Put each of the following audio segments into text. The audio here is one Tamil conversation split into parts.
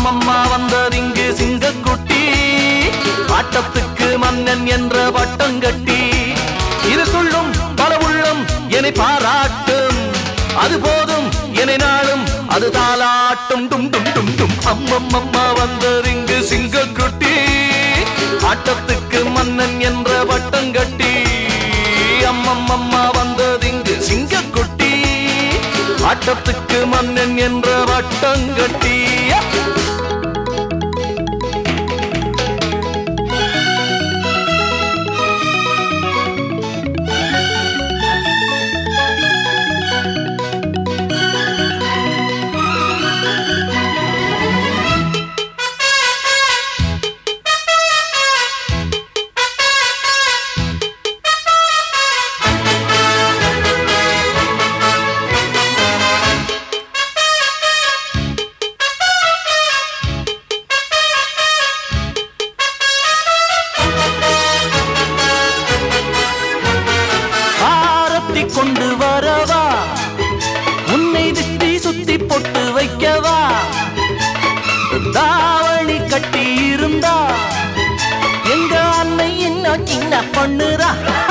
அம்மம்மா வந்ததிங்கு சிங்கக்குட்டி ஆட்டத்துக்கு மன்னன் என்ற வட்டம் கட்டி இது துள்ளும் பல உள்ளம் என்னை பாராட்டும் அது போதும் என்னை நாளும் அது தாளாட்டும் டும் டும் டும் டும் அம்மம்மம்மா வந்ததிங்கு சிங்கக்குட்டி ஆட்டத்துக்கு மன்னன் என்ற வட்டம் கட்டி அம்மம்மம்மா வந்ததிங்கு சிங்கக்குட்டி ஆட்டத்துக்கு மன்னன் என்ற வட்டம் கட்டி ஆரத்தி கொண்டு வரவா உன்னை திட்டி சுத்தி பொட்டு வைக்கவா தாவணி கட்டி இருந்தா எங்க அன்னை இன்னும் சின்ன பொண்ணுரா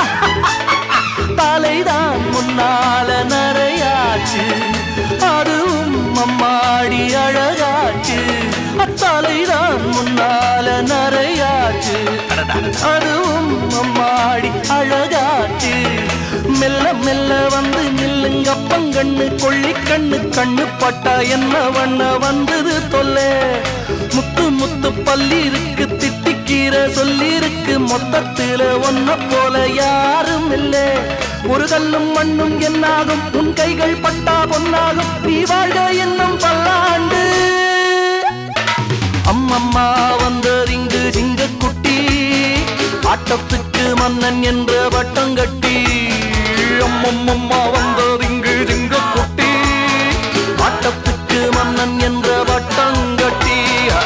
தலைதான் முன்னால நரையாச்சு அதுவும் அம்மாடி அழகாச்சு அத்தலைதான் முன்னால நரையாச்சு அதுவும் அம்மாடி அழகாச்சு மெல்ல மெல்ல வந்து நில்லுங்க பங்கண்ணு கொள்ளி கண்ணு கண்ணு பட்டா என்ன வண்ண வந்தது தொல்லை முத்து முத்து பல்லி இருக்கு திட்டிக்கீரை சொல்லி இருக்கு மொத்தத்துல ஒன்ன போல யாரும் இல்ல ஒரு கல்லும் மண்ணும் என்னாகும் உன் கைகள் பட்டா பொன்னாகும் நீ வாழ்க என்னும் பல்லாண்டு அம்மம்மா வந்தறிங்கு சிங்கக்குட்டி ஆட்டத்துக்கு மன்னன் என்ற வட்டம் கட்டி அம்மம்மம்மா வந்தறிங்கு சிங்கக்குட்டி ஆட்டத்துக்கு மன்னன் என்ற வட்டம் கட்டி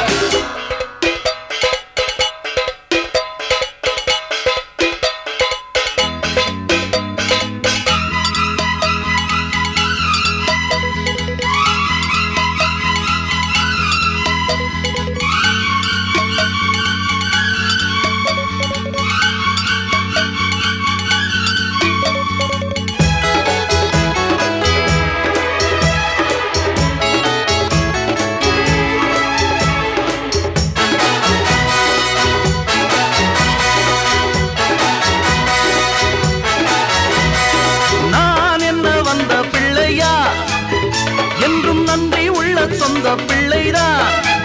நான் என்ன வந்த பிள்ளையா என்றும் நன்றி உள்ள சொந்த பிள்ளைதான்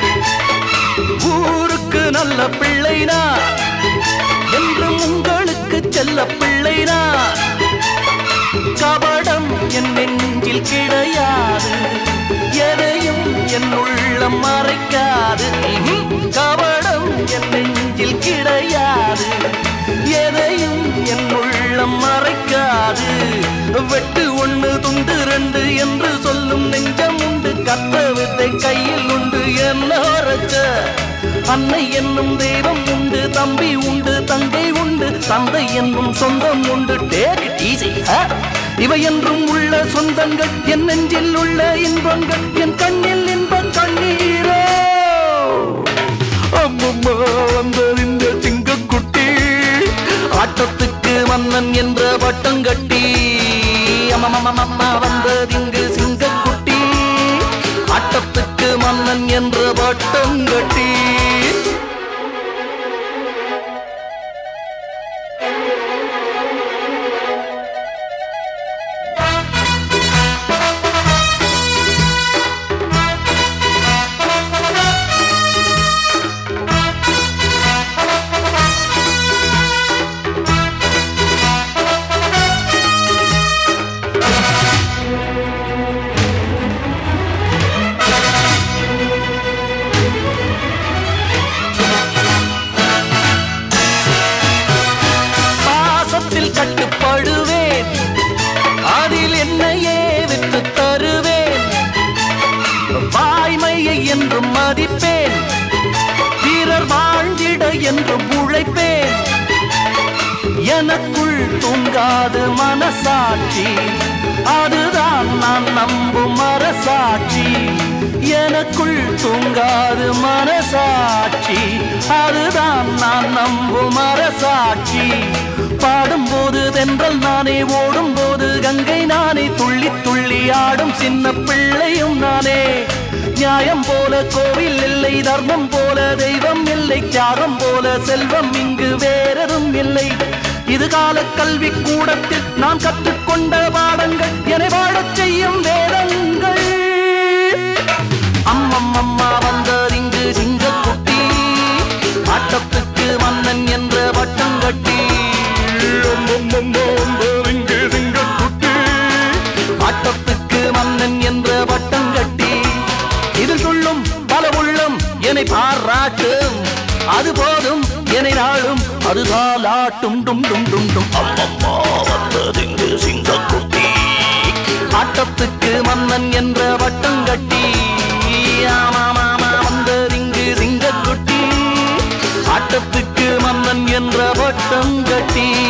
ஊருக்கு நல்ல பிள்ளைனா என்றும் உங்களுக்கு செல்ல பிள்ளைனா கபடம் என் நெஞ்சில் கிடையாது எதையும் என் உள்ளம் மறைக்காது ம்ஹும். கபடம் என் நெஞ்சில் கிடையாது எதையும் என் உள்ளம் மறைக்காது வெட்டு ஒண்ணு துண்டு ரெண்டு என்று சொல்லும் நெஞ்சம் உண்டு கத்த வித்தை கையில் உண்டு என்ன உரைச்ச அன்னை என்னும் தெய்வம் உண்டு தம்பி உண்டு தங்கை உண்டு தந்தை என்னும் சொந்தம் உண்டு டேக் இட் ஈஸி இவை என்றும் உள்ள சொந்தங்கள் என் நெஞ்சில் உள்ள இன்பங்கள் என் கண்ணில் இன்ப கண்ணீரோ அம்மம்மா வந்தது இந்த சிங்கக்குட்டி ஆட்டத்துக்கு மன்னன் என்ற வட்டம் கட்டி அம்மம்மா வந்தது இங்கு சிங்கக்குட்டி ஆட்டத்துக்கு மன்னன் என்ற வட்டம் கட்டி பாசத்தில் கட்டுப்படுவேன் அதில் என்னையே விட்டு தருவேன் வாய்மையை என்றும் மதிப்பேன் வீரர் வாழ்ந்திட என்றும் உழைப்பேன் எனக்குள் தூங்காது மனசாட்சி அதுதான் நான் நம்பும் அரசாட்சி என எனக்குள் தூங்காது மனசாட்சி அதுதான் நான் நம்பும் அரசாட்சி பாடும்போது தென்றல் நானே ஓடும்போது கங்கை நானே துள்ளி துள்ளி ஆடும் சின்ன பிள்ளையும் நானே நியாயம் போல கோவில் இல்லை தர்மம் போல தெய்வம் இல்லை தியாகம் போல செல்வம் இங்கு வேறெதும் இல்லை இது கால கல்வி கூடத்தில் நான் கற்றுக்கொண்ட பாடங்கள் என்னை வாழச் செய்யும் வேதங்கள் அம்மம் அம்மா வந்தார் இங்கு சிங்கக்குட்டி ஆட்டத்துக்கு மன்னன் என்ற வட்டம் கட்டி இங்கு சிங்கக்குட்டி ஆட்டத்துக்கு மன்னன் என்ற வட்டம் கட்டி இதில் சொல்லும் பல உள்ளம் என்னை பாராட்டும் அது போதும் என்னை நாளும் அது தாலாட்டும் டும் டும் டும் டும் அம்மம்மா வந்ததிங்கு சிங்கக்குட்டி ஆட்டத்துக்கு மன்னன் என்ற வட்டம் கட்டி ஆமாமாமா வந்ததிங்கு சிங்கக்குட்டி ஆட்டத்துக்கு மன்னன் என்ற வட்டம் கட்டி